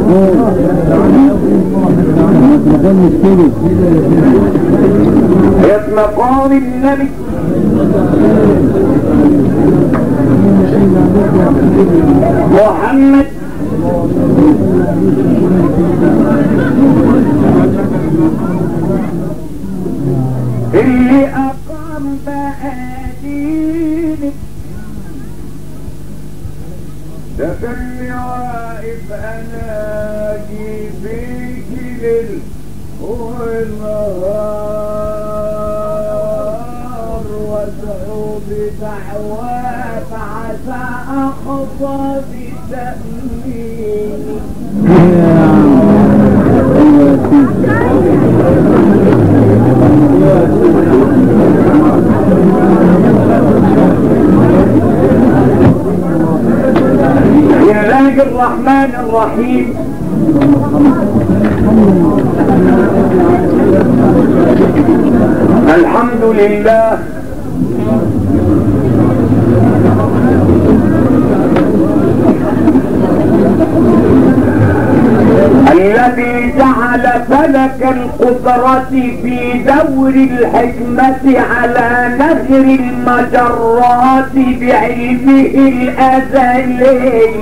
حياة مقام النبي محمد اللي أقام بأدينك ده خلي واقف أناجي فيك ليل والنهار وادعو بدعوات عسى أخطى بتأمين بسم الله الرحمن الرحيم الحمد لله الذي جعل فلك القدرة في دور الحكمة على نهر المجرات بعلمه الأزلي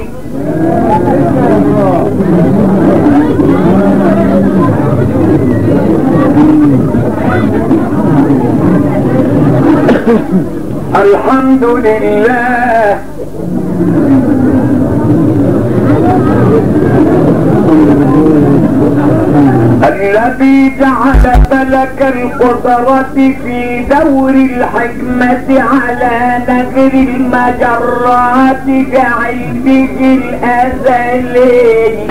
الحمد لله الذي جعل فلك القدرة في دور الحكمة على نهر المجرات بعلمه الأزلي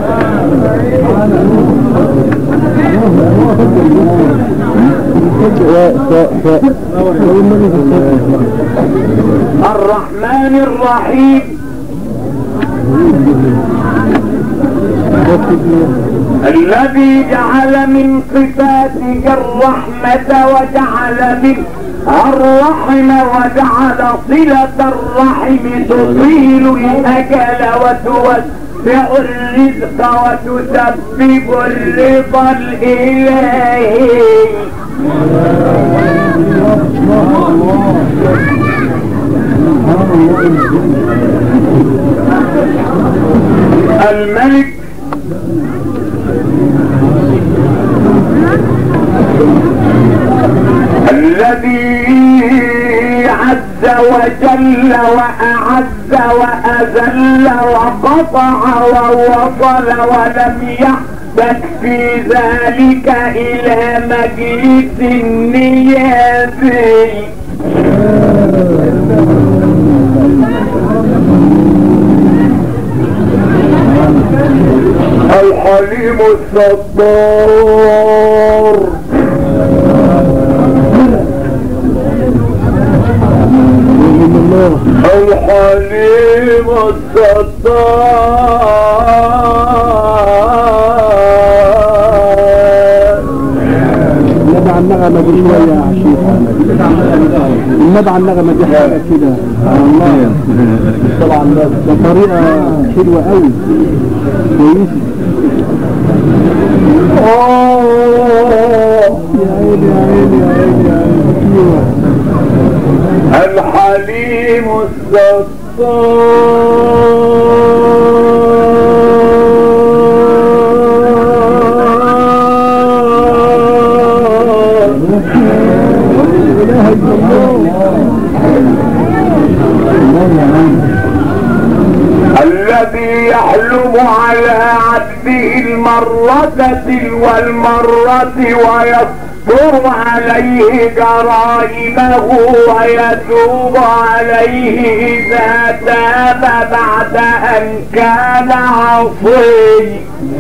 الرحمن الرحيم الذي جعل من صفاتك الرحمة وجعل من الرحم وجعل صلة الرحم تطيل الأجل وتوسع الرزق وتسبب الرضا الإلهي الملك الذي عز وجل وأعز وأذل وقطع ووصل ولم يحدث في ذلك إلى مجلس النيابي الحليم الستار الحليم الستار النبع النغمة دي شوية يا عشيق النبع النغمة دي حاجة كده الله طبعا ده ده طريقة حلوة قوي كويسة آه. يا عيني يا عيني يا عيني يا عيني أيوة. الحليم الستار لا إله إلا الله الذي يحلم على عبده المرة والمرة ويصبر عليه جرائمه ويتوب عليه إذا تاب بعد أن كان عصي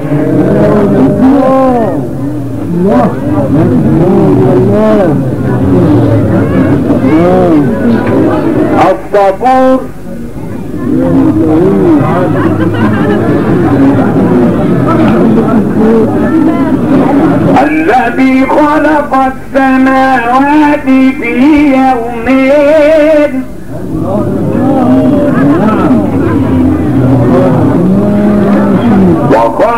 الله الله الله الله الصبور الذي خلق السماوات في يومين وخلق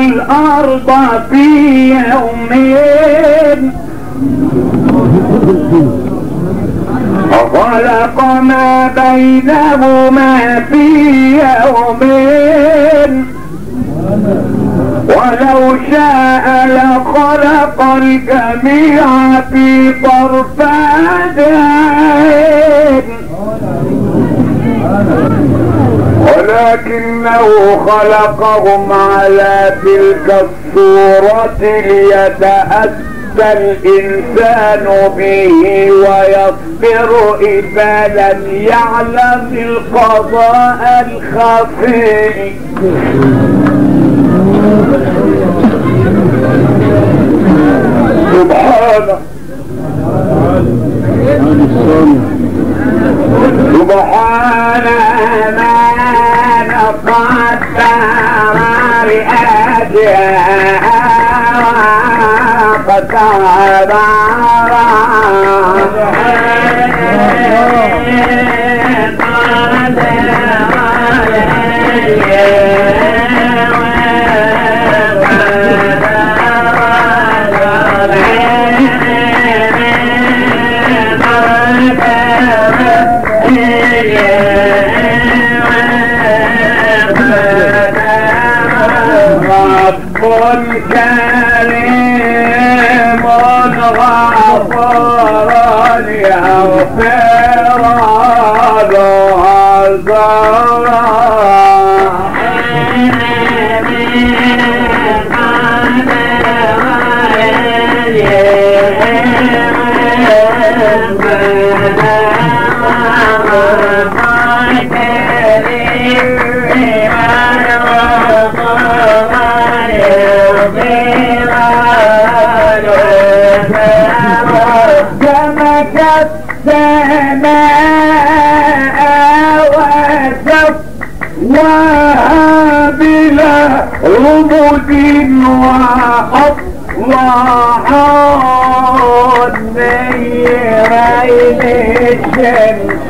والأرض في يومين وخلق ما بينهما في يومين ولو شاء لخلق الجميع في طرفات عين ولكنه خلقهم على تلك الصورة ليتأسى الإنسان به ويصبر إذا لم يعلم القضاء الخفي سبحانه سبحان من قدر لأجلها رب كريم غفور يغفر جمك السماء وسف وبلا رمد وأطلع النيرين الشمس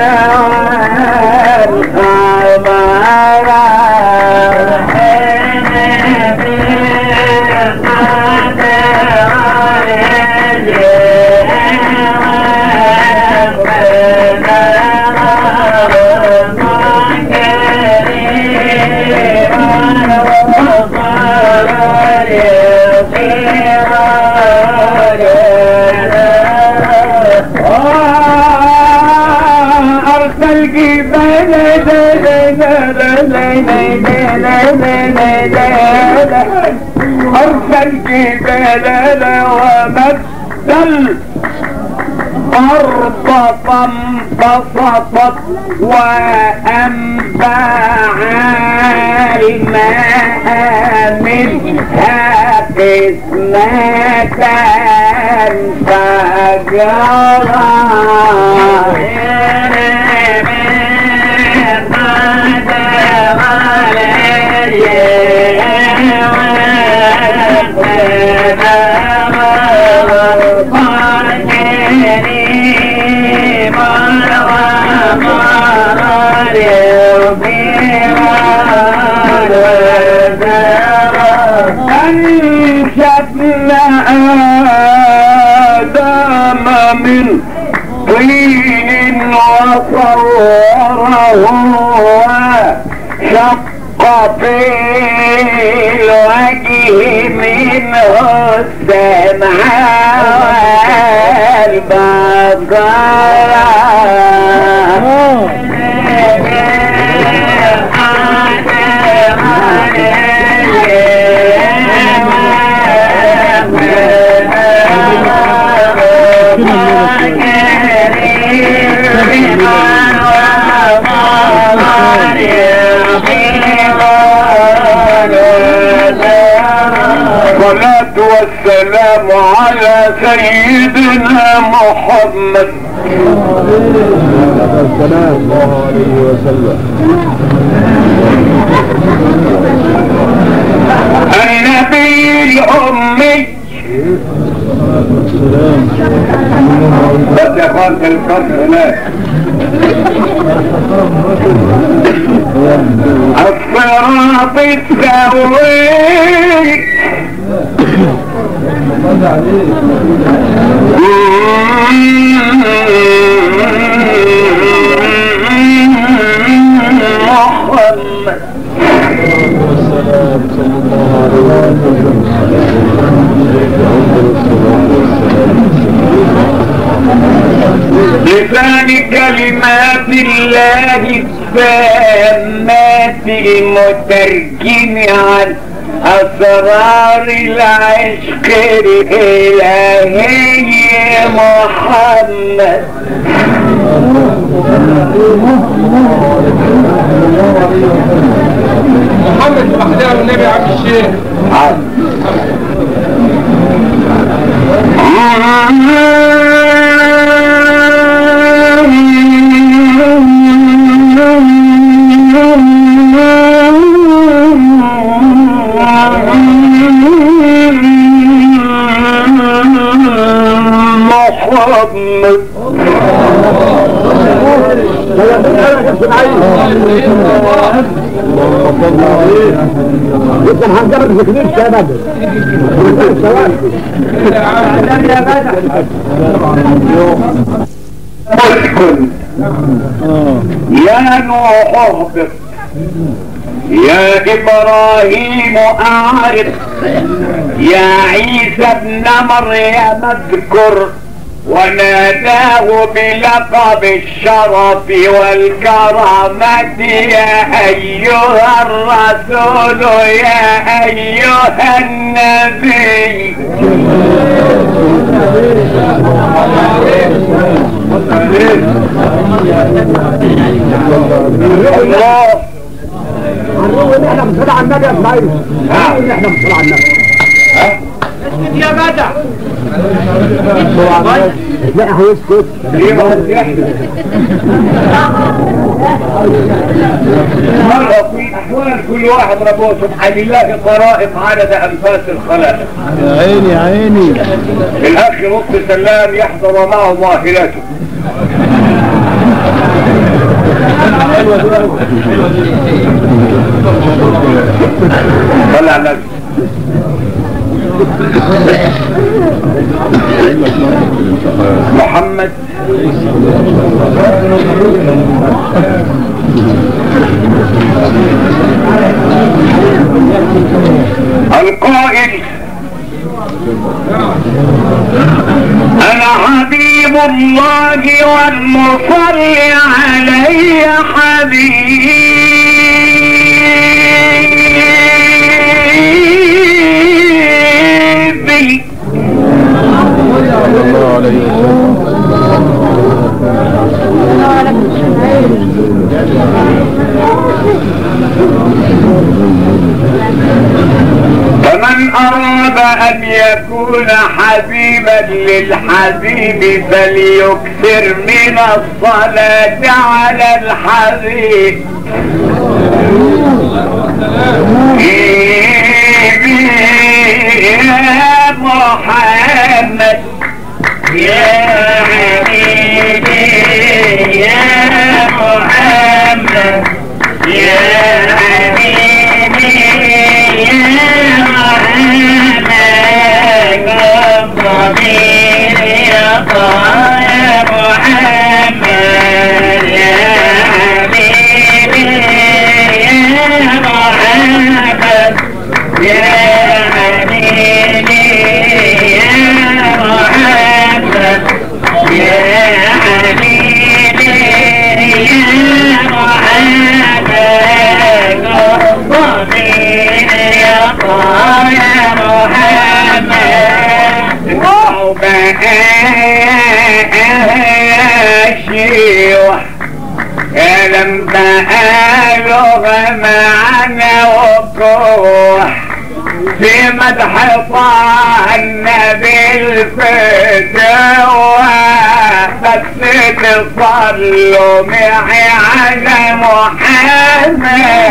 أرسل جبال أرسل جبال ومثل أرض فانبسطت وأنباع الماء منها قسمة أنشدنا آدم من طين وصوره وشق في الوجه منه السمع الصلاة والسلام على سيدنا محمد السلام الله عليه وسلم النبي الأمي بس يا اخوان الفرق هناك تسوي محمد لسان كلمات الله التامات المترجم عن أسرار العشق الإلهي محمد محمد محمد النبي عبد الشيخ محمد انت هنجرب في كبير شباب اسكن يا نوح اهبط يا ابراهيم اعرف يا عيسى ابن مريم اذكر وناداه بلقب الشرف والكرامة يا أيها الرسول يا أيها النبي الله هنقول ان احنا بنصلي على النبي يا اسماعيل هنقول ان احنا بنصلي على النبي يا جدع لا هيسكت ليه ما هو يحدث مرة في أحوال كل واحد ربه سبحان الله طرائف عدد أنفاس الخلائق يا عيني يا عيني الأخ لطفي سلام يحضر معه ظاهرته طلع النبي محمد القائل انا حبيب الله والمصلي علي حبيبي فمن أراد أن يكون حبيبا للحبيب فليكثر من الصلاة على الحبيب يا محمد يا حبيبي يا محمد يا حبيبي يا محمد قبضي يا طه محمد يا حبيبي يا محمد يا حبيبي يا محمد يا حبيبي يا محمد قبضي يا طه يا محمد وبأشيوه كلام بقاله معنا وكوح في مدح طه النبي الفتوى بس تصلوا معي على محمد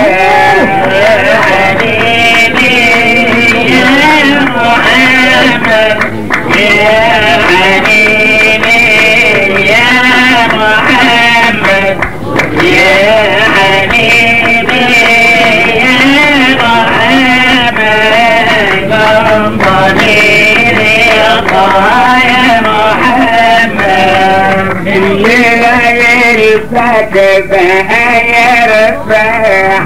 حبيبي يا محمد يا حبيبي يا محمد يا حبيبي يا الليلة ليلتك بقى يرفع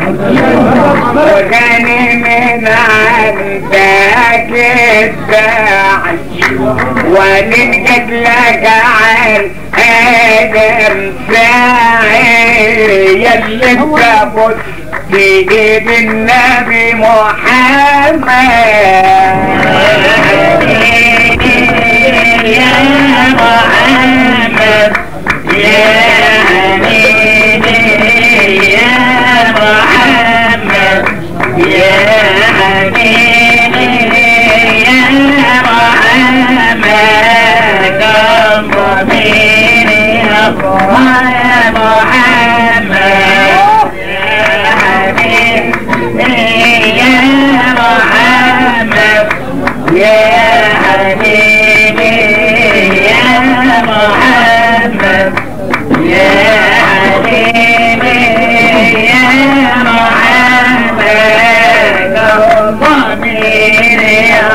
وغني من عندك الداعي وننجد لك عن آدم ساعر يلي انت في ايد النبي محمد يا محمد يا حبيبي يا محمد يا حبيبي يا محمد ضميري يا محمد يا حبيبي يا محمد يا حبيبي يا محمد يا حبيبي يا محمد ضميري يا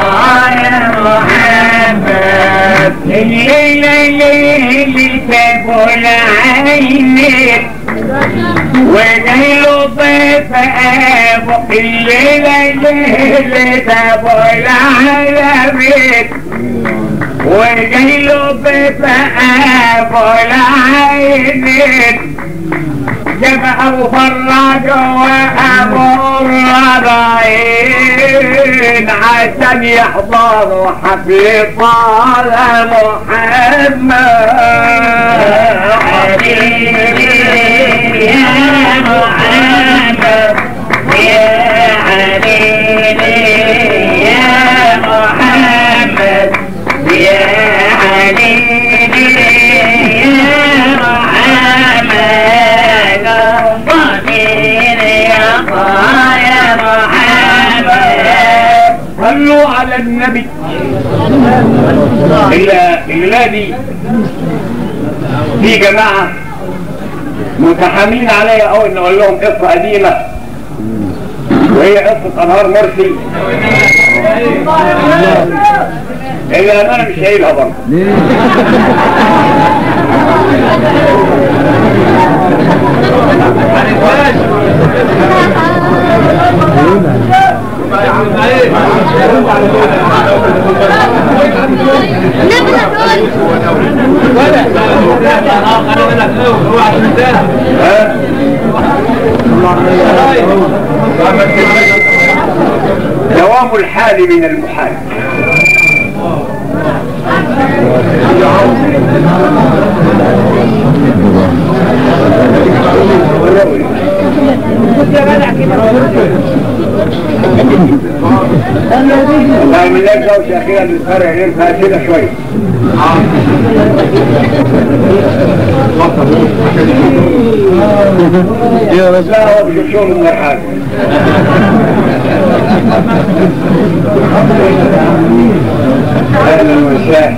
محمد الليلة الليلة تقول عينك وليل ضيف ابو الليلة الليلة تقول عينك وليل ضيف ابو العينك جمع وفرج وابو الربعين عشان يحضروا حفل طال محمد حبيبي يا محمد يا حبيبي يا محمد يا حبيبي يا محمد ضمير يا يا محمد صلوا على النبي إلا إلادي في جماعة متحاملين عليا أو إن أقول لهم قصة قديمة وهي قصة أنهار مرسي إلا أنا مش شايلها برضه ها؟ دوام الحال من المحال والله من لك زوجة أخيرا للفرع ينفع كده شوية يا رب لا هو بيشوف شغل من الحاجة أهلا وسهلا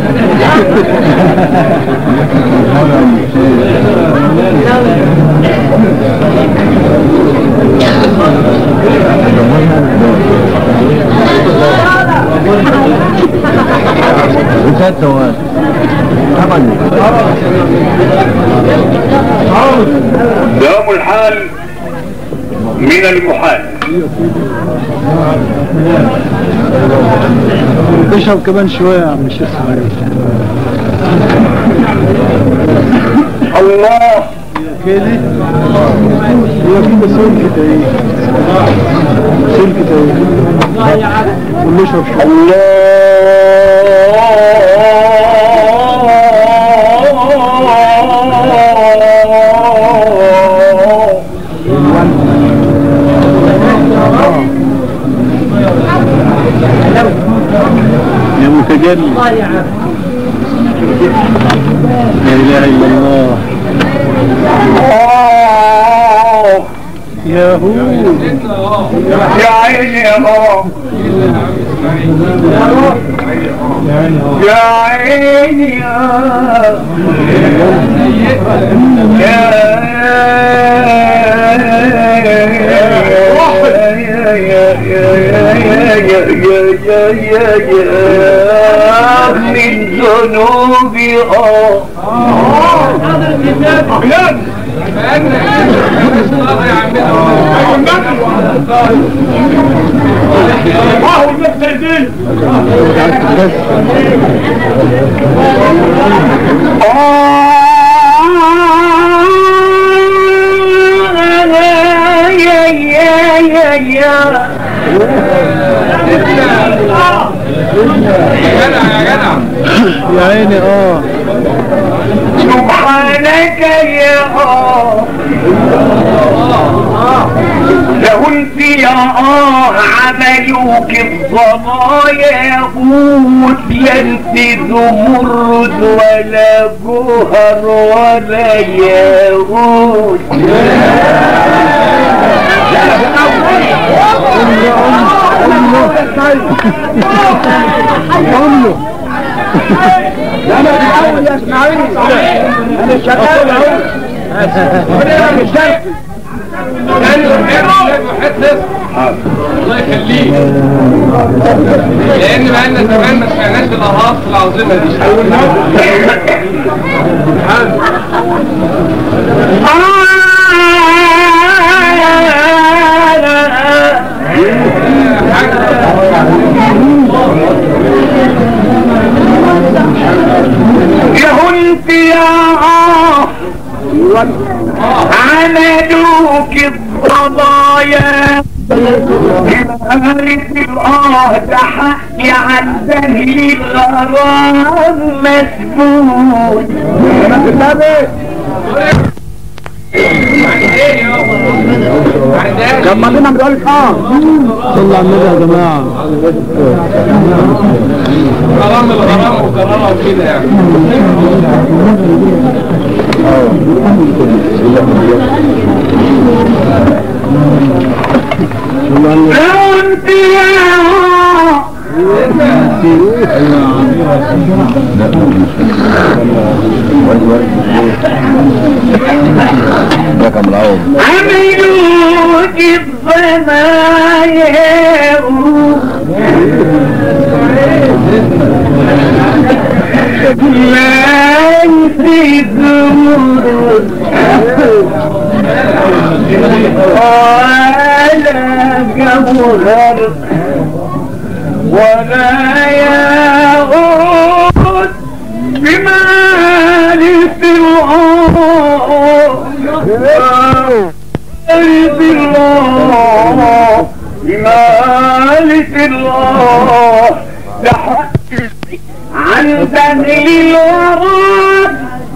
وكانت دوام طبعا دوام الحال من المحال اشرب كمان شوية يا عم الشيخ اسماعيل الله كده هي كده سلكة ايه سلكة ايه قول اشرب شوية الله يا متجلي لا اله الا الله آه، يا هو يا عيني يا ماما يا عيني يا من ذنوبي اه يا يا يا يا يا عيني اه سبحانك يا آه له انت يا آه عملوك الضنايا يغوت لا انت زمرد ولا جوهر ولا ياغوت قول له انا بحاول يا اسماعيل انا شغال اهو انا مش شايف الله يخليك لان بقالنا زمان ما سمعناش الاهات العظيمه دي يا انت يا آه عملوك الضنايا قالت الآه ده حقي عن دهي الغرام مسبوط لما لنا بيقول لك اه صلى على النبي يا جماعه غرام الغرام وكرامه وكده يعني لو انت يا آه عملوك الضنايا لا يفيدون ولا جوهر ولا يغوث بمال الله الله بمالك الله لحق عن ذنب الوراد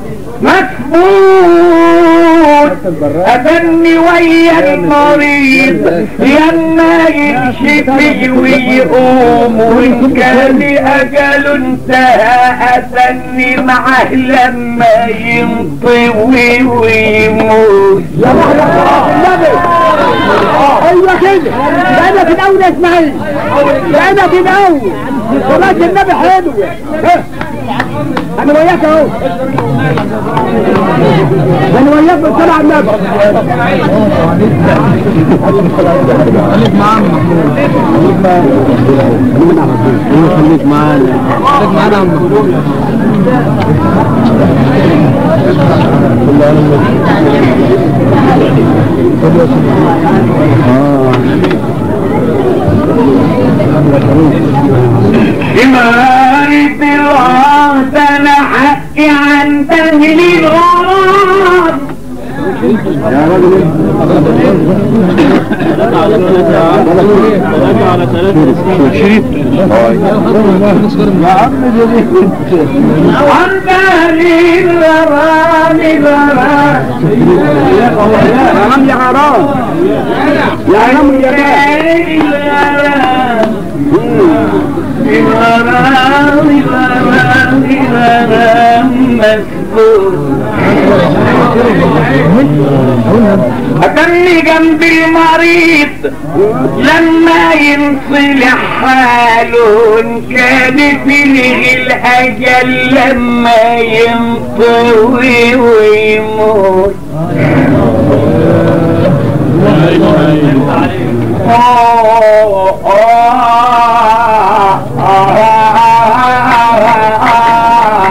مثبوت أتني ويا المريض لما يكشف ويقوم وإن كان أجل انتهى أتني معه لما ينطوي ويموت ايوه كده ده انا في الاول يا اسماعيل ده انا في الاول صلاة النبي حلوة ها. انا وياك اهو انا وياك بالصلاة على النبي خليك معانا خليك معانا خليك معانا يا عم إمارة العهد أنا حقي عن أهل الغرام يا راجل يا عم عن أهل الغرام غرام يا عم يا حرام يا عم يا الغرام غرام غرام مسكون أتني جنب المريض لما ينصلح حاله إن كانت له الأجل لما ينطوي ويموت آه آه آه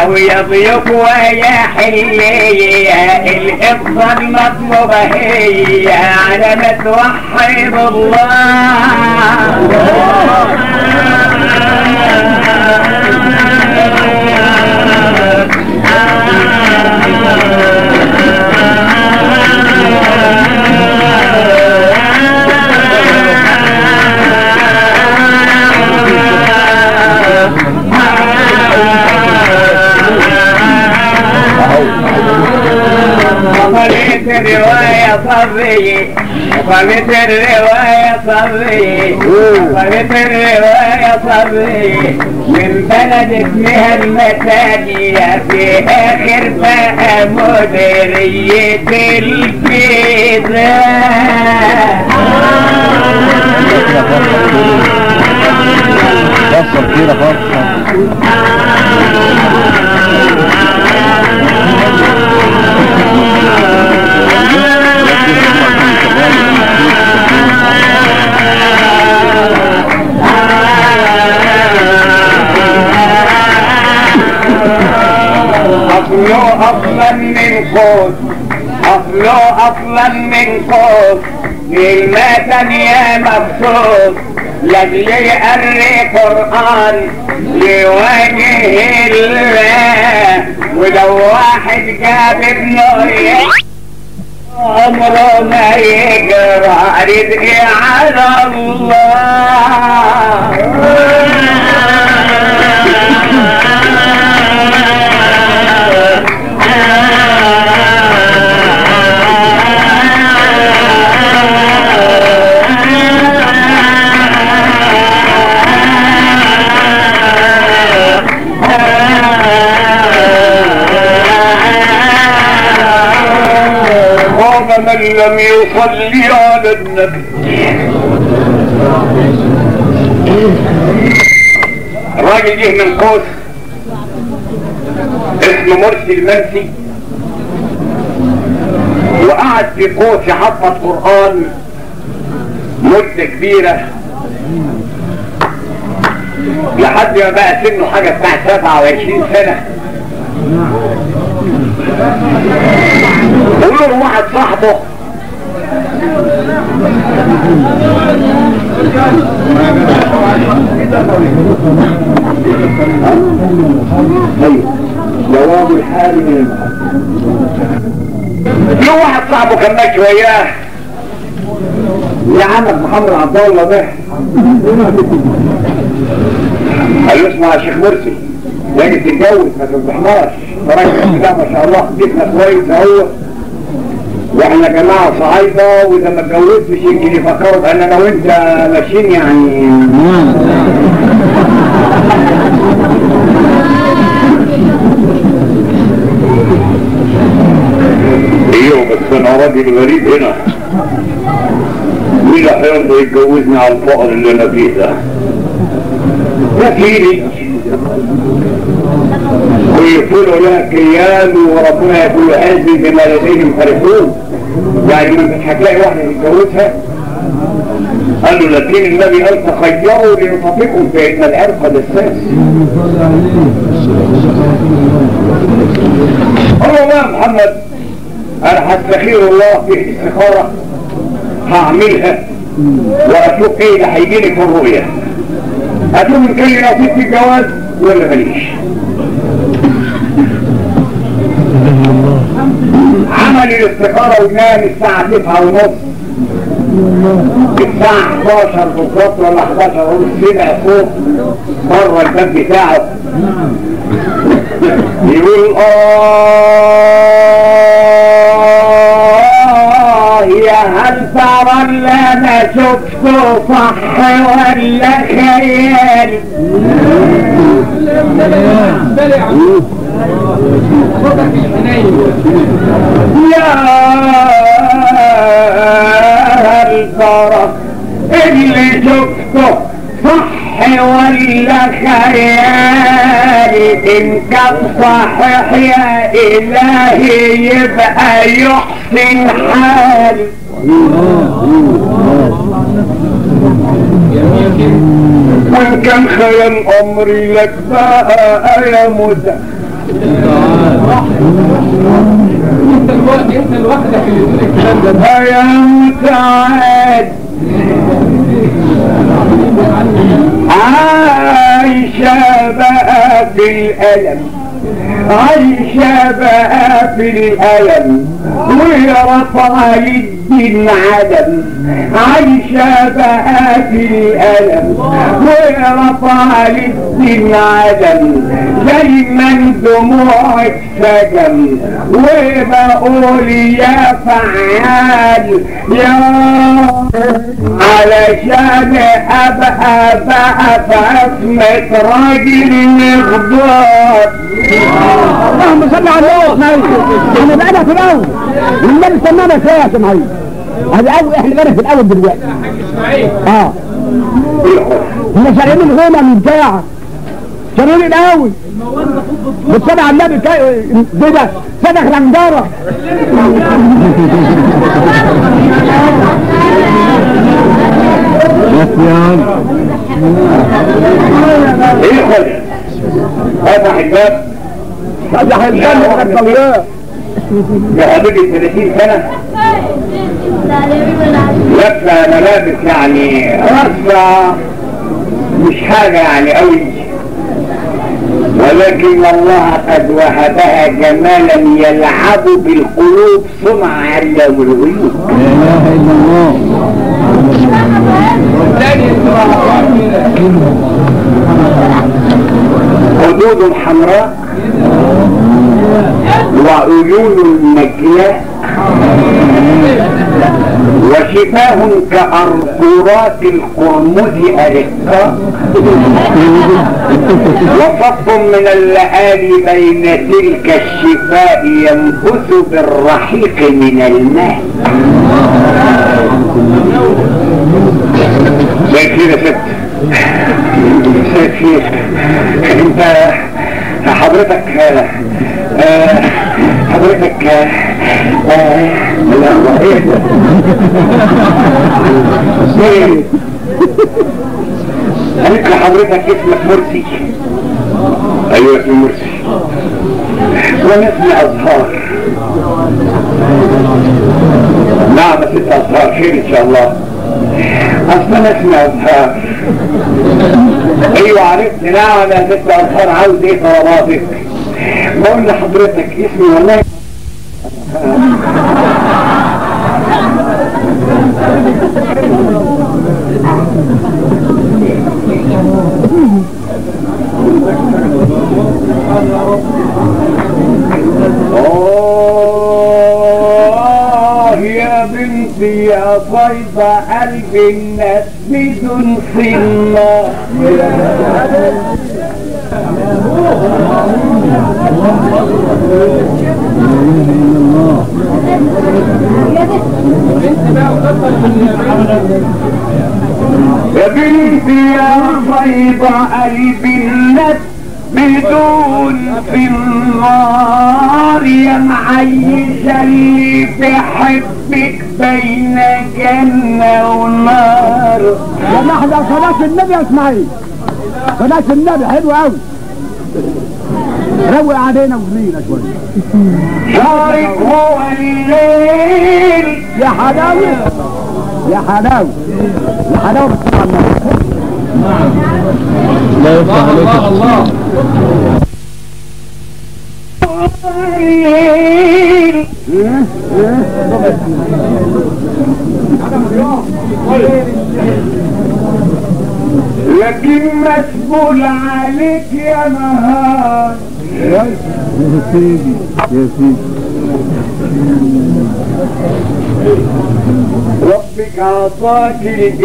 ويا ضيوف ويا حلية القصة المطلوبة هي على ما توحد وقالت الرواية صبي وقالت الرواية صبي وقالت الرواية صبي من بلد اسمها المتانية في آخر بقى مديرية الجيزة فصل كده فصل أصله أصلا من قوس أصله أصلا من قوس للمتن يا مبسوط لأجل يقري قرآن لوجه الله ولو واحد جاب ابنه عمره ما يجرى رزقي على الله من لم يصلي على النبي الراجل جه من قوس اسمه مرسي المنسي وقعد في قوس يحفظ قرآن مدة كبيرة لحد ما بقى سنه حاجة بتاع 27 سنة قولوا له واحد صاحبه جواب الحال من له واحد صاحبه كان ماشي وياه يا عمك محمد عبد الله ده قال له اسمع يا شيخ مرسي لازم تتجوز ما تنصحناش راجل كده ما شاء الله جسمك كويس اهو واحنا جماعه صعايده واذا ما اتجوزتش يمكن يفكروا بان انا وانت ماشيين يعني ايوه بس انا راجل غريب هنا مين اللي هيرضى يتجوزني على الفقر اللي انا فيه ده؟ ده فيني ويقولوا لها كيان وربنا يقول هذه بما لديهم فرحون يعني مش هتلاقي واحده يتجوزها قال له لكن النبي قال تخيروا لنطفئكم فان العرق دساس قال له يا محمد انا هستخير الله في استخاره هعملها واشوف ايه اللي هيجيلي في الرؤيه اشوف ان كان لي نصيب في الجواز ولا ماليش عمل الاستخاره ونام الساعه 9 ونص الساعة 11 بالظبط ولا 11 ونص سمع صوت بره الباب بتاعه يقول آه يا هل ترى اللي أنا شفته صح ولا خيال يا هل ترى اللي شفته صح ولا خيال ان كان صحيح يا الهي يبقى يحسن حالي وان كان خيال امري لك بقى يا موسى انت الوقت انت لوحدك اللي تقول الكلام ده يا متعد عايشة بقى في الألم عايشة بقى في الألم ورفع الدين عدم عايشة بقى في الألم ورفع الدين عدم دايما دموعك سجن وبقول يا فعال يا علشان ابقى بقى في عصمة راجل مغضوب اللهم صل على النبي احنا بقينا في الاول والنبي سمانا شويه يا سمعين هذا اول احنا بقينا في الاول دلوقتي حاج اسماعيل اه هم شارين الغنى من ساعه شارين الاول بالصلاة على النبي كا- كده صدق الانجارة ادخل فتح الباب فتح الجنة وقد الله بحدود 30 سنة لابسة ملابس يعني رصة مش حاجة يعني قوي ولكن الله قد وهبها جمالا يلعب بالقلوب صنع علام الغيوب والتاني انت راح كده خدود حمراء وعيون مجلاء وشفاه كأرقورات القرمز أرقاء وصف من اللآلي بين تلك الشفاء ينبث بالرحيق من الماء زي كده ست زي كده انت حضرتك آه، آه، حضرتك آه، آه، لا ايه ده؟ ايه قالت لي حضرتك اسمك مرسي ايوه اسمي مرسي وانا اسمي ازهار نعم يا ست ازهار خير ان شاء الله اصل انا اسمي ازهار ايوه عرفت نعم يا ست ازهار عاوز ايه طلباتك بقول لحضرتك اسمي والله آه يا بنتي يا طيبة قلب الناس بدون صلة يا بنتي يا طيبة قلب الناس بدون في النار يا معيشة اللي بحبك بين جنة ونار لما احنا صلاة النبي يا اسماعيل صلاة النبي حلو قوي روق علينا وزمينا شوية شارك هو الليل يا حلاوة يا حلاوة يا حلاوة بالصلاة على النبي الله الله الله الليل لكن مسؤول عليك يا نهار يا سيدي يا سيدي ربك عطاك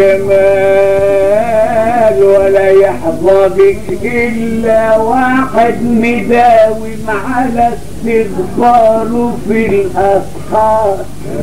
الجمال ولا يحظى بك إلا واحد مداوم على استغفاره في الأسحار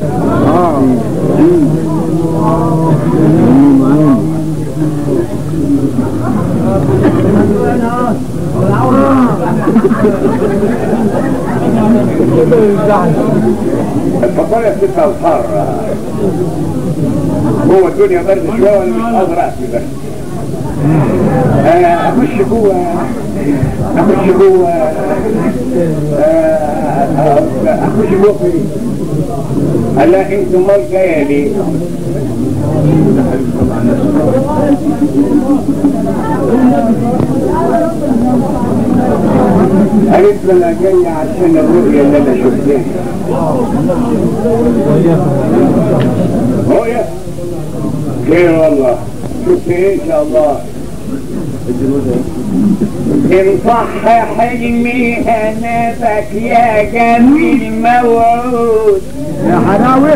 اتفضل يا ست أسحار هو الدنيا برد شوية ولا مش قادر أحكي برد آه، اخش جوه اخش جوه آه، آه، اخش جوه فين قال لا انت امال جايه ليه قالت له انا جاي عشان الرؤيا اللي انا شفتها رؤيا خير والله شفت ايه ان شاء الله ان صح حلمي انا بك يا جميل موعود يا حلاوة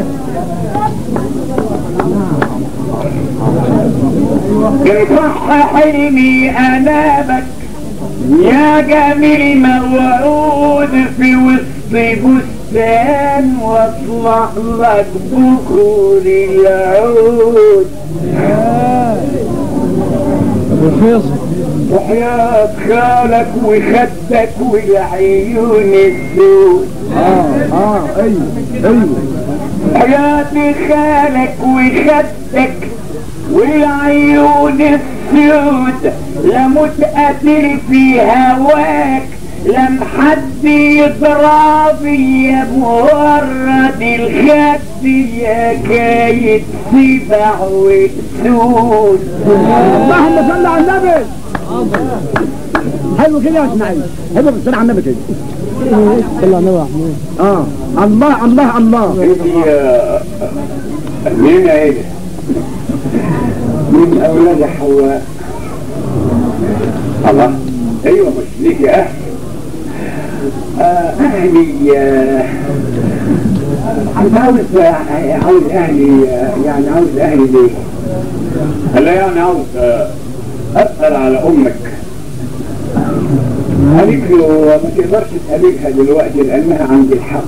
ان صح حلمي انا بك يا جميل موعود في وسط بستان واطلع لك بخور العود ابو فيصل وحياة خالك وخدك والعيون السود اه اه ايوه ايوه حياة خالك وخدك والعيون السود لمت قاتل في هواك لم حد يضربي يا مورد الخد يا كايد سبع وسود اللهم صل على النبي حلو كده يا اسماعيل حلو بالصلاة على النبي كده صلى على النبي اه الله الله الله انت آه، مين عيلة من اولاد حواء الله ايوه مش ليك يا اهل آه، اهلي آه، عاوز عاوز اهلي آه، يعني عاوز اهلي ليه؟ قال لا يعني عاوز آه، اسال على امك قالت له ما تقدرش تقابلها دلوقتي لانها عند الحق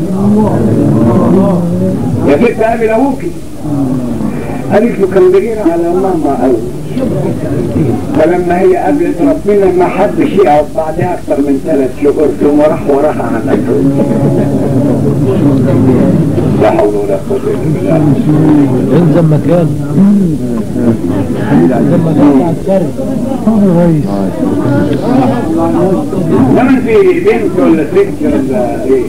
يا ست قابل ابوكي قالت له كان بيغير على ماما قوي فلما هي قابلت ربنا ما حدش يقعد بعدها اكتر من ثلاث شهور ثم راح وراها على طول لا حول ولا قوه الا بالله يلزم مكان يلزم مكان عسكري لما انت بنت ولا ست ولا ايه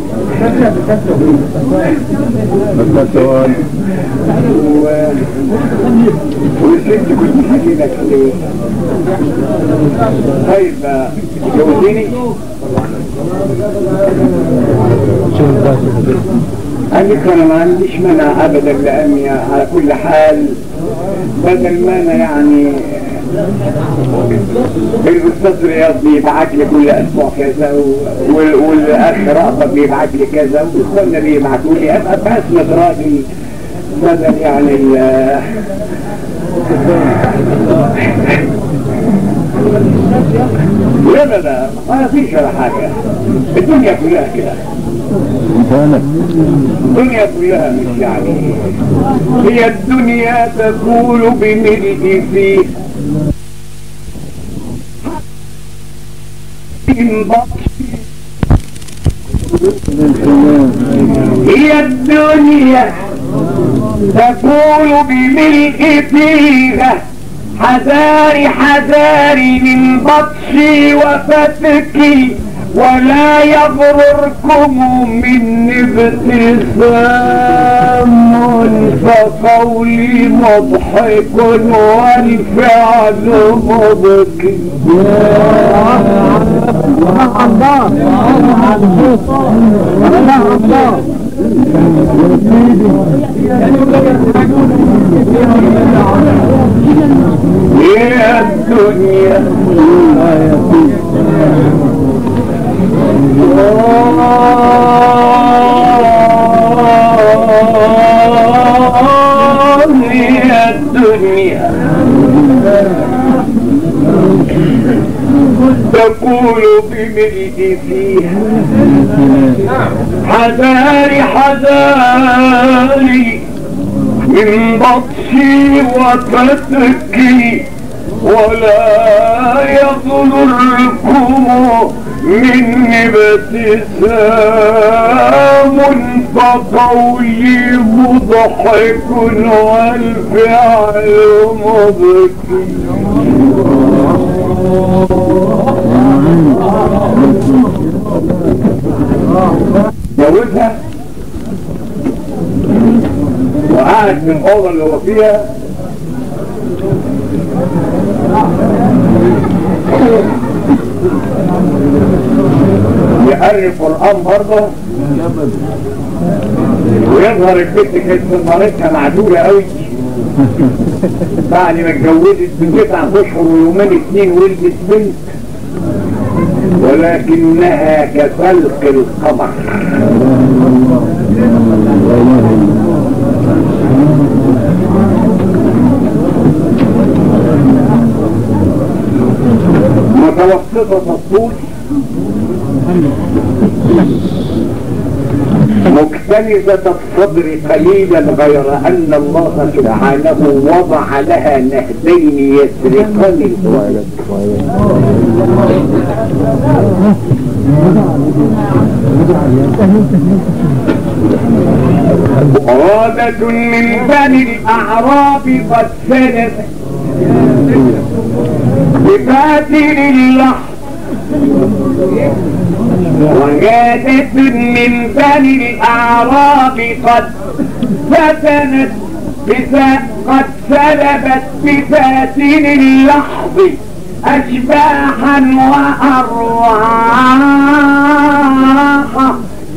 و... والست كنت حكي لك ليه طيب آه، جوزيني قال لك انا ما عنديش مانع ابدا لاني على كل حال بدل ما انا يعني الاستاذ رياض بيبعت لي كل اسبوع كذا و- وال- والاخ رأفت بيبعت لي كذا واخواننا بيبعتوا لي ابقى باسمد راجل بدل يعني ال- لا لا لا ما فيش ولا حاجه الدنيا كلها كده الدنيا كلها مش يعني هي الدنيا تقول بملء فيه من بطش هي الدنيا تقول بملء فيها حذاري حذاري من بطشي وفتكي ولا يغرركم من ابتسام فقولي مضحك والفعل مبكي الله الله الله يا الدنيا يا الدنيا تقول بملء فيها حذاري حذاري من بطشي وفتكي ولا يغرركم مني ابتسام فطيب ضحك والفعل مبكي جوزها وقعد في الأوضة اللي هو فيها يقري القرآن برضه ويظهر البنت كانت صغرتها معدولة قوي بعد ما اتجوزت بتسع اشهر ويومين اتنين ولدت بنت ولكنها كفلق القمر متوسطة الطول مكتنزة الصدر قليلا غير أن الله سبحانه وضع لها نهدين يسرقان الولد غابة من بني الأعراب قد سلت بفاتر اللحظ وجادت من بني الأعراب قد فتنت بفا قد سلبت بفاتن اللحظ أشباحا وأرواحا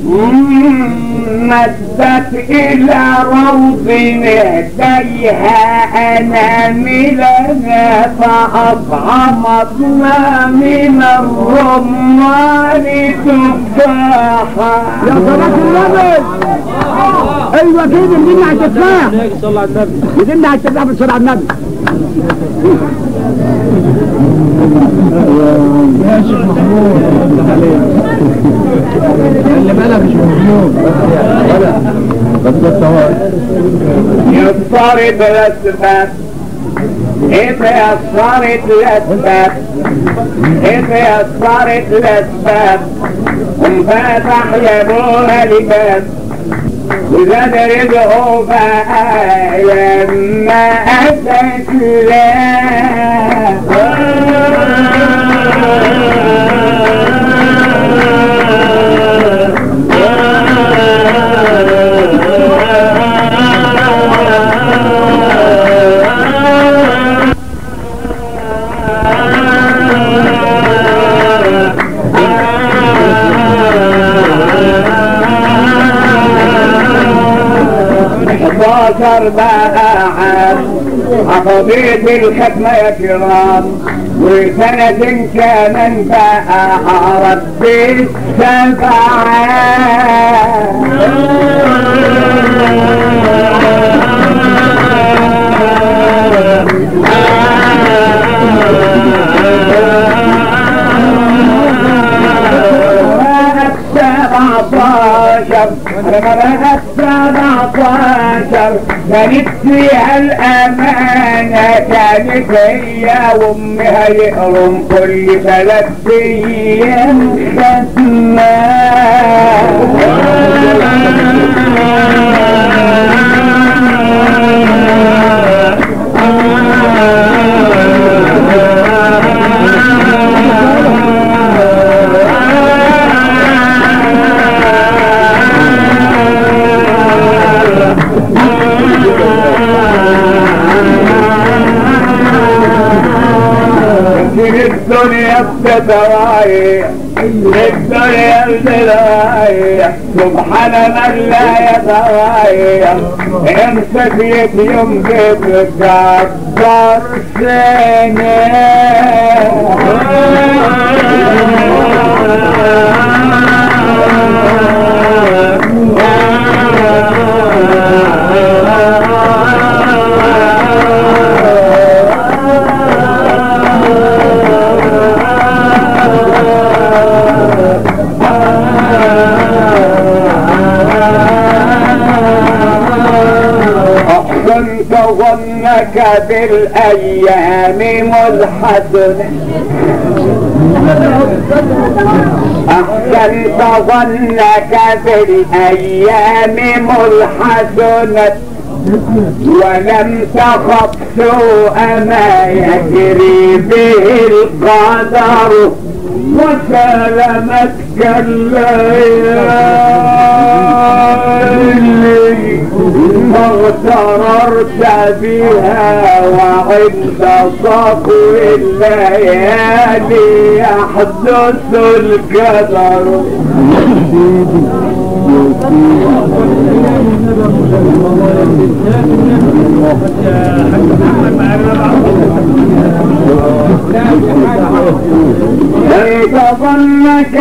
مدت إلى روض يديها أناملنا فأطعمتنا من الرمان تفاحا يا صلاة النبي ايوه كده مدينا على التفاح صلى على النبي مدينا على التفاح بالصلاة على النبي اللي بالك مش مظلوم بس السواق يضطرب الأسباب إذا صارت الأسباب إذا صارت الأسباب انفتح لابوها الباب وزاد رزقه بقى لما أتت حداشر بقى حفظيت الختمة يا كرام وسنة كمان بقى عرف سبعتاشر لما سبعتاشر كانت فيها الأمانة كانت هي وأمها يقرم كل ثلاث أيام الدنيا بتترايح الدنيا بتترايح سبحان من لا يترايح امسك يوم بتكبر أحسنت ظنك بالأيام الأيام ملحدنا أحسنت ظنك بالأيام ملحدنا ولم تخف سوء ما يجري به القدر وسلمتك الليالي ما اغتررت بها وعند صفو الليالي يحدث القدر ليت ظنك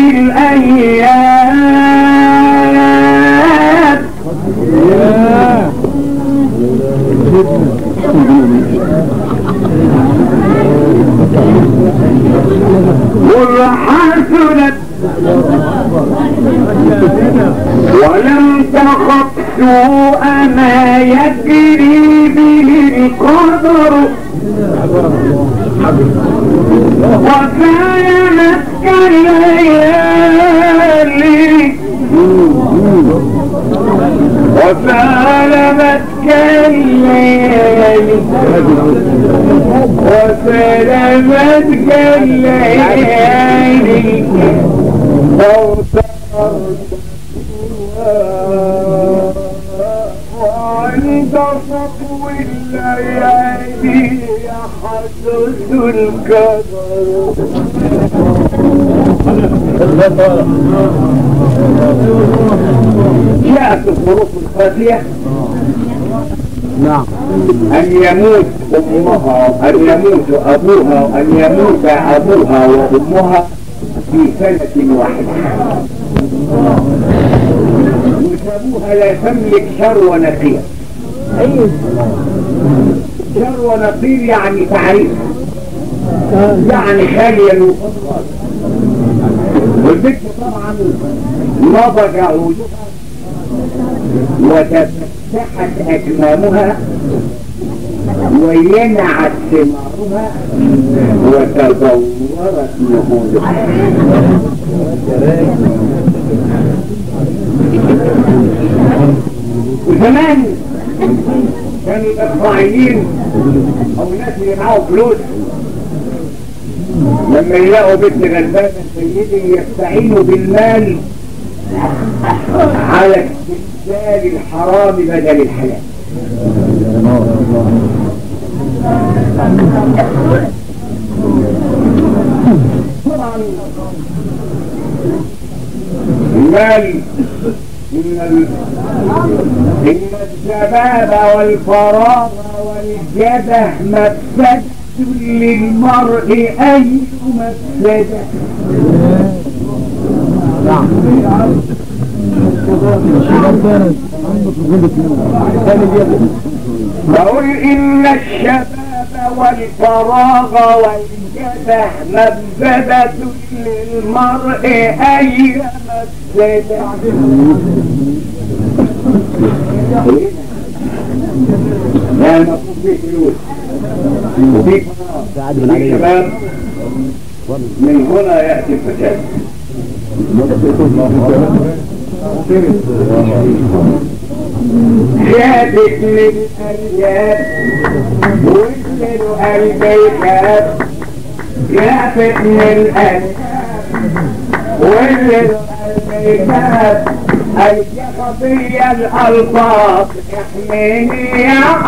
بالأيام قل حسنت ولم تخف سوء ما يجري به القدر وكانت كالليالي وسالمت كالليالي وسلمت كالليالي وعند صفو الليالي يحدث الكدر جاءت الظروف الخافية نعم أن يموت أمها أن يموت أبوها أن يموت أبوها وأمها في سنة واحدة وأبوها لا تملك شر ونقير شر ونقير يعني تعريف يعني خالية الوفاة والبنت طبعا نضج عودها وتفتحت أكمامها وينعت ثمارها وتزورت نهودها وزمان كانوا الإسرائيليين أو الناس اللي معاهم فلوس لما يلاقوا بنت غلبانة سيدي يستعينوا بالمال على استبدال الحرام بدل الحلال طبعا المال إن ال- إن الشباب والفراغ والجده مفسدة للمرء أي مفسدة بقول إن الشباب والفراغ والجده مفسدة للمرء أي مفسدة لا المفروض فيه فلوس وفيه فراغ وفيه شباب من هنا يأتي الفساد جابت من الأرياب وكل البيتات جابت من الأرياب وكل البيتات الجخصي الألفاظ احميني يا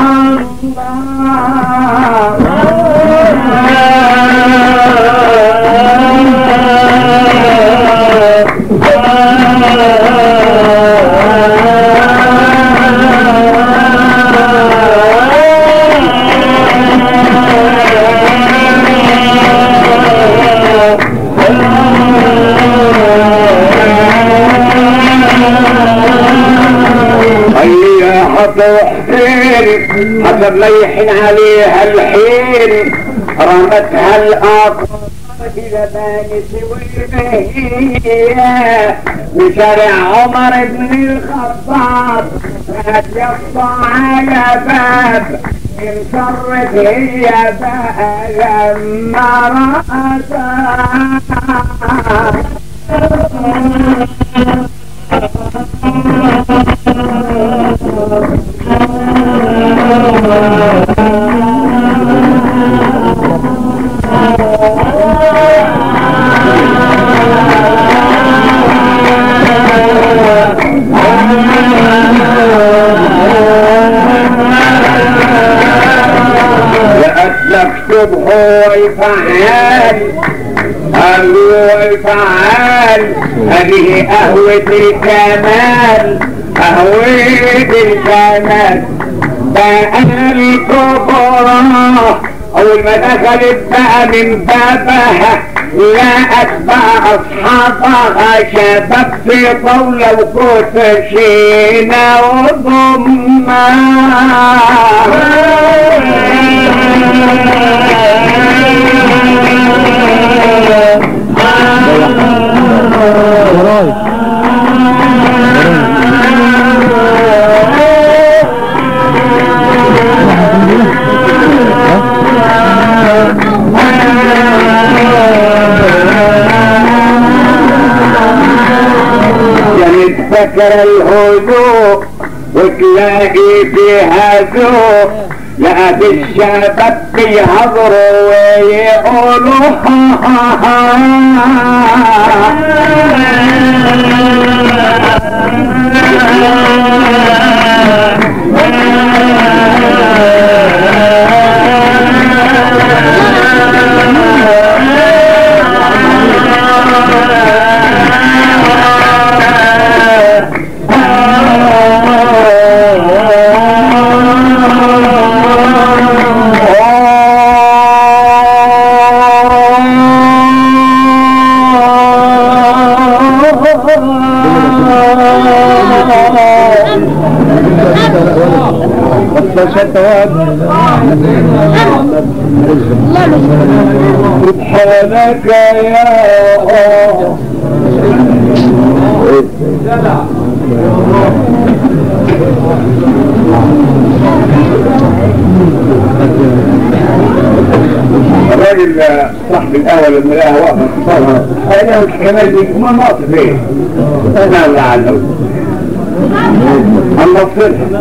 خليها حتى حسين حتى مليحين عليها الحين رمتها الأقرب إذا بانت وهي وشارع عمر بن الخطاب كانت يقطع على باب انصرت هي بقى لما رأتها لأسلك صبح ويفعل هو الفعال هذه قهوة الكمال قهوة الكمال بقى الكبرى أول ما دخلت بقى من بابها لقت بقى أصحابها شباب في طاولة وكوتشينة وضمان وراي يعني تفكر الهدوء وتلاقي فيها ذوق لقى في الشباب بيهضروا ويقولوا ها ها سبحانك يا الله الراجل صاحب القهوه لما لقاها واقفه في الصاله قال له الكمال دي ما ناقص فين؟ انا لعله هنوصلها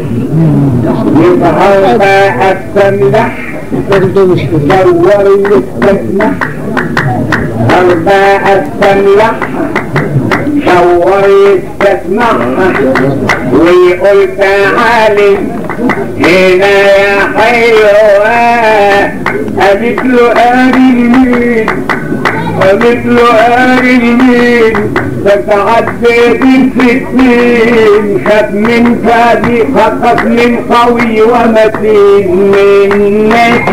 يظهر بقى السملح دور يستسمح أرباع السملح شور يستسمعها ويقول تعالي هنا يا حيوان قالت له قاري المين قالت له قاري المين فتعديت الستين خد من فادي خطف من قوي ومتين منك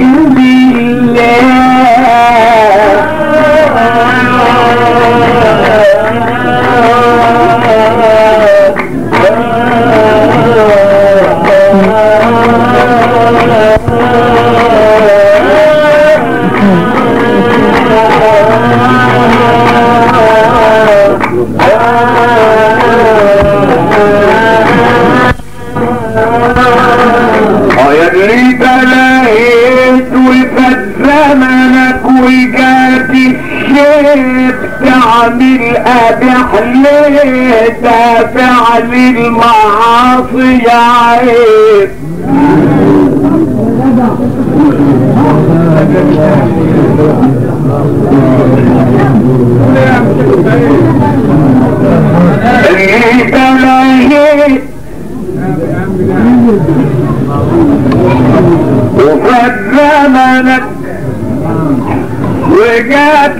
يا دريت لقيت وفات زمنك وجات الشيب تعمل ابيح ليه دافع للمعاصي يا عيب دريت لقيت وفات زمنك وجات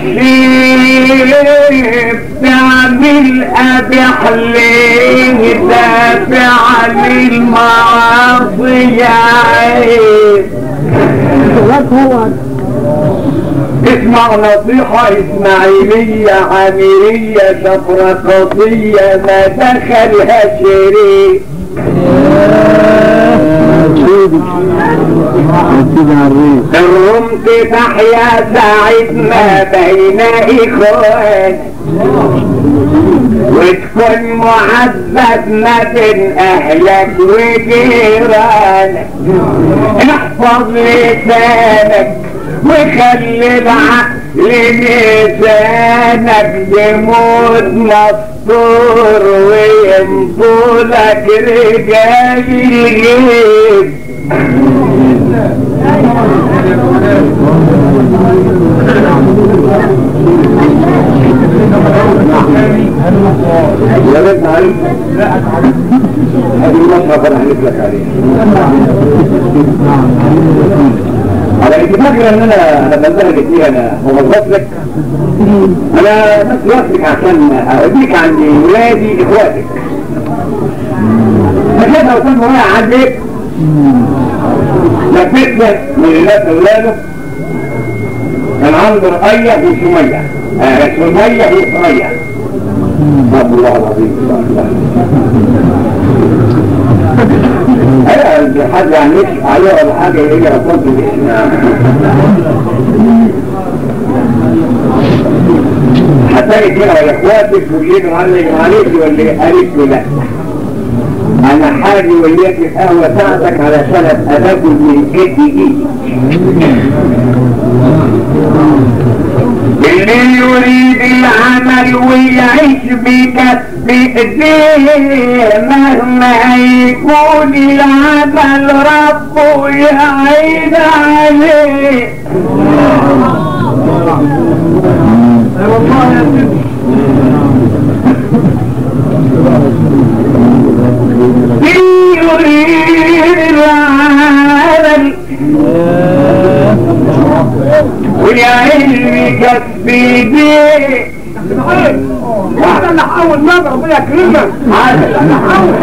الشيب تعمل ابيح ليه دافع للمعاصي يا عيب اسمع نصيحة اسماعيلية عامرية شفرقطية ما دخلها شريك رمت تحيا سعيد ما بين اخوان وتكون معزز ما بين اهلك وجيرانك احفظ لسانك وخلي العقل ميزانك يموت مستور وينطولك رجال الغيب يا ريت معلم هذه المصحف انا هحلف لك عليها على انت فاكره ان انا انا بلغك فيها انا موظف لك انا بس وقتك عشان اوديك عند ولادي اخواتك فكده لو كنت رايح عندك لفيت لك من الناس اولاده كان عنده رقية وسمية آه سمية وسمية رب الله العظيم ايوه انت حد يعني يكشف عليه ولا حاجه يجي رسولت الاسم هتلاقي كده ولا اخواتك واللي معلق عليك واللي قالت له لا انا حاجي وليك القهوه ساعتك علشان اتاكل من ايدي اللي يريد العمل ويعيش بكسب ايديه مهما يكون العمل ربه يعين عليه اللي يريد العمل ويعيش بكسب ايديه هذا اللي حاول نظر ربنا يكرمك هذا اللي حاول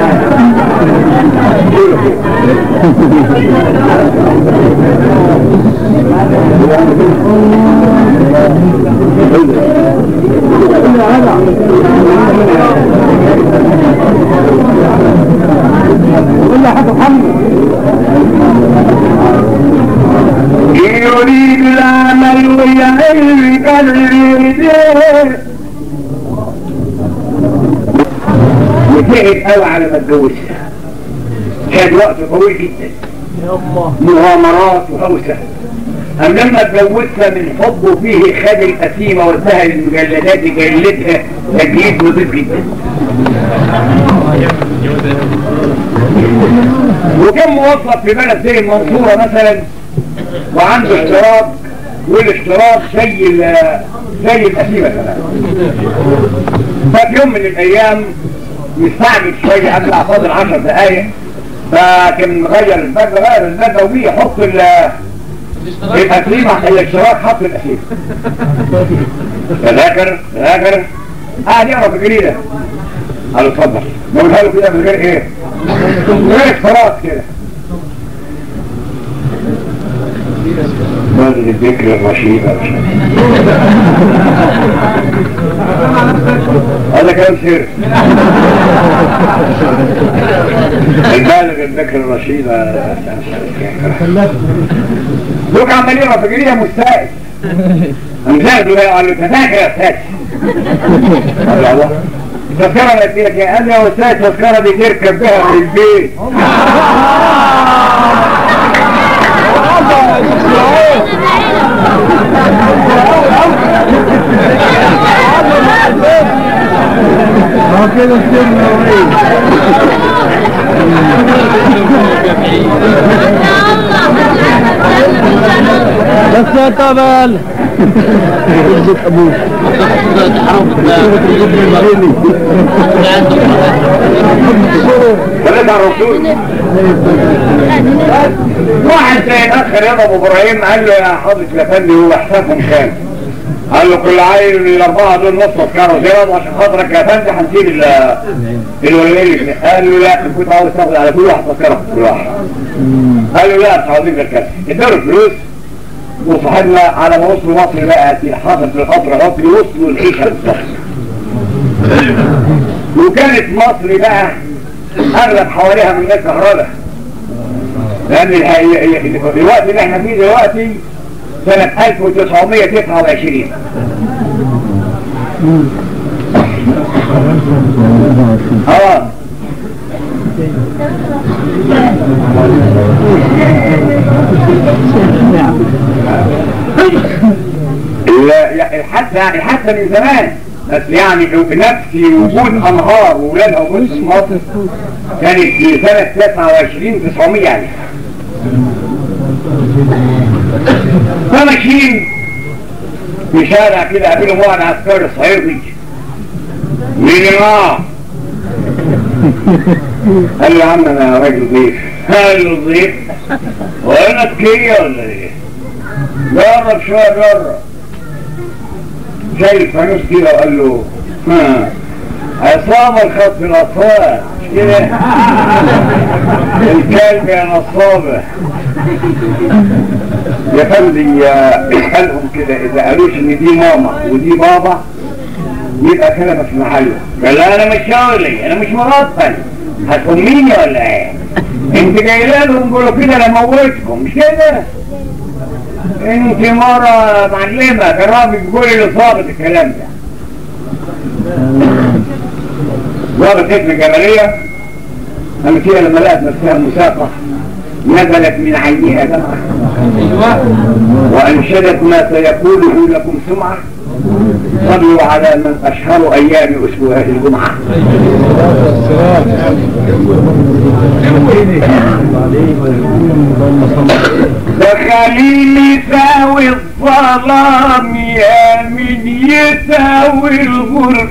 قول له حاجه محمد يريد العمل ويعيش بكسب ايديه وتعب قوي على ما اتجوزها كان وقت طويل جدا مغامرات وهوسة أم لما اتجوزها من حبه فيه خد القسيمة وادها للمجلدات جلدها تجليد نظيف جدا وكان موظف في بلد زي المنصورة مثلا وعنده اشتراك والاشتراك زي ال- زي القسيمة كمان ففي يوم من الأيام مستعجل شوية قبل فاضل 10 دقايق فكان مغير البدلة غير البدلة وبيه يحط ال الأسليمة الاشتراك حط الأسليمة تذاكر تذاكر قاعد يقرا في الجريدة قال له اتفضل بقولها له كده من غير ايه؟ من غير اشتراك كده بدل الذكر الرشيد هذا كلام سر البالغ الذكر الرشيد دوك عمالين رفقية مستائد مزاد له قال له تذاكر يا استاذ قال له الله التذكرة اللي فيها كده قال لي يا استاذ التذكرة دي تركب بها في البيت ما كده السر بس يا طبل يرزق ابوك ولد على الرسول واحد زي الاخ رياض ابو ابراهيم قال له يا حضرة الافندي هو حسابهم كام؟ قال له كل عيل من الاربعه دول نص تذكره زياد عشان خاطرك يا فندي هنسيب ال- الولدين قال له لا كنت عاوز تاخد على كل واحد تذكره كل واحد قال له لا مش عاوزين غير كده اداله فلوس وصاحبنا على ما وصلوا مصر بقى في حصل في القطر مصري وصلوا العيشه بالظبط وكانت مصر بقى اغلب حواليها من ناس كهرباء لأن ال- ال- ال- الوقت اللي احنا فيه دلوقتي سنة 1929 اه لا يعني حتى يعني حتى من زمان بس يعني نفس وجود انهار وولادها وجود في مصر كانت في سنة 29 900 يعني فماشيين في شارع كده قابلهم واحد عسكري صعيدي مين النار قال له يا عم انا راجل ضيف قال له ضيف وانا تكيه ولا ايه جرب شويه جرب شايل فانوس كده وقال له ها عصابة الخط الأطفال مش كده الكلب يا نصابة يا فندي اسألهم كده إذا قالوش إن دي ماما ودي بابا يبقى كلامك في محله قال لا أنا مش شغلي أنا مش مربل هتأميني ولا إيه؟ أنت جاي لهم بيقولوا كده أنا موتكم مش كده؟ انت مرة معلمة كرامي تقولي لصابت الكلام ده ضابط ابن الجبلية قامت هي لما لقت نفسها مساقة نزلت من عينها دمعة وأنشدت ما سيقوله لكم سمعة صلوا على من أشهر أيام أسبوع الجمعة فخليل يساوي الظلام يا من يساوي الغرب